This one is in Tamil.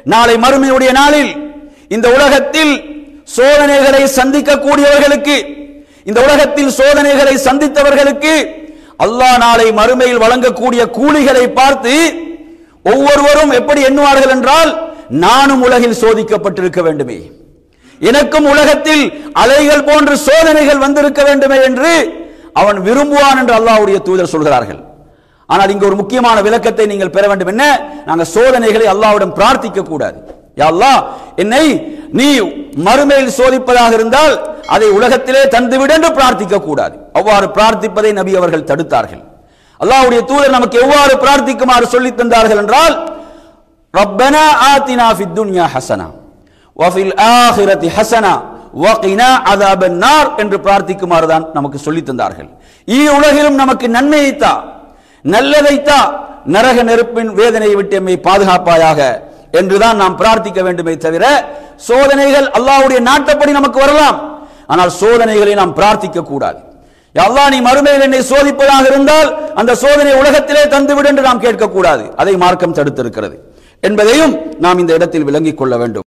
நாளை மறுமையுடைய நாளில் இந்த உலகத்தில் சோதனைகளை சந்திக்கக்கூடியவர்களுக்கு இந்த உலகத்தில் சோதனைகளை சந்தித்தவர்களுக்கு அல்லாஹ் நாளை மறுமையில் வழங்கக்கூடிய கூலிகளை பார்த்து ஒவ்வொருவரும் எப்படி எண்ணுவார்கள் என்றால் நானும் உலகில் சோதிக்கப்பட்டிருக்க வேண்டுமே எனக்கும் உலகத்தில் அலைகள் போன்று சோதனைகள் வந்திருக்க வேண்டுமே என்று அவன் விரும்புவான் என்று அல்லாஹ்வுடைய தூதர் சொல்கிறார்கள் ஆனால் இங்கு ஒரு முக்கியமான விளக்கத்தை நீங்கள் பெற வேண்டும் என்ன நாங்கள் சோதனைகளை அல்லாஹ்விடம் பிரார்த்திக்க கூடாது யா அல்லாஹ் என்னை நீ மறுமையில் சோதிப்பதாக இருந்தால் அதை உலகத்திலே தந்துவிடு என்று பிரார்த்திக்க கூடாது அவ்வாறு பிரார்த்திப்பதை நபி அவர்கள் தடுத்தார்கள் அல்லாஹ்வுடைய தூதர் நமக்கு எவ்வாறு பிரார்த்திக்குமாறு சொல்லித் தந்தார்கள் என்றால் ரப்பனா ஆத்தினா ஃபித் துன்யா ஹசனா வஃபில் ஆஹிரத்தி ஹசனா வகினா அதாபன் நார் என்று பிரார்த்திக்குமாறு தான் நமக்கு சொல்லித் தந்தார்கள் ஈ உலகிலும் நமக்கு நன்மையைத்தா நல்லதைத்தா நரக நெருப்பின் வேதனையை விட்டு எம்மை பாதுகாப்பாயாக என்றுதான் நாம் பிரார்த்திக்க வேண்டுமே தவிர சோதனைகள் அல்லாஹ்வுடைய நாட்டப்படி நமக்கு வரலாம் ஆனால் சோதனைகளை நாம் பிரார்த்திக்க கூடாது யா அல்லாஹ் நீ மறுமையில் என்னை சோதிப்பதாக இருந்தால் அந்த சோதனை உலகத்திலே தந்துவிடு என்று நாம் கேட்கக்கூடாது அதை மார்க்கம் தடுத்திருக்கிறது என்பதையும் நாம் இந்த இடத்தில் விளங்கிக் கொள்ள வேண்டும்